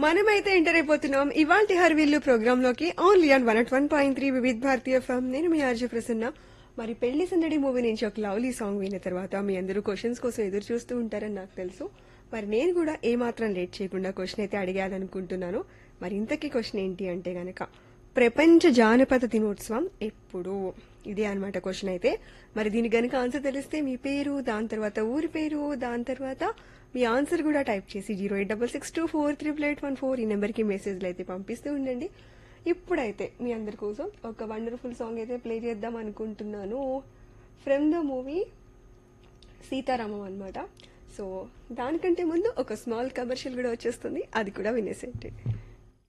మనమైతే ఎంటర్ అయిపోతున్నాం ఇవాల్టి హర్విల్లు ప్రోగ్రామ్ లోకి only on one at one point three Vividh Bharati FM నేను మీ ఆర్జే ప్రసన్న మరి పెళ్లి సందడి మూవీ నుంచి ఒక లవ్లీ సాంగ్ విన్న తర్వాత మీ అందరూ క్వశ్చన్స్ కోసం ఎదురు చూస్తూ ఉంటారని నాకు తెలుసు మరి నేను కూడా ఏ మాత్రం లేట్ చేయకుండా క్వశ్చన్ అయితే అడిగాలనుకుంటున్నాను మరి ఇంతకీ క్వశ్చన్ ఏంటి అంటే గనక ప్రపంచ జానపద దినోత్సవం ఎప్పుడు ఇదే అన్నమాట క్వశ్చన్ అయితే మరి దీనికి గనుక ఆన్సర్ తెలిస్తే మీ పేరు దాని తర్వాత ఊరి పేరు దాని తర్వాత మీ ఆన్సర్ కూడా టైప్ చేసి zero eight double six two four triple eight one four ఈ నెంబర్కి మెసేజ్లు అయితే పంపిస్తూ ఉండండి ఇప్పుడైతే మీ అందరి కోసం ఒక వండర్ఫుల్ సాంగ్ అయితే ప్లే చేద్దాం అనుకుంటున్నాను ఫ్రమ్ ద మూవీ సీతారామం అన్నమాట సో దానికంటే ముందు ఒక స్మాల్ కమర్షియల్ కూడా వచ్చేస్తుంది అది కూడా వినేసేయండి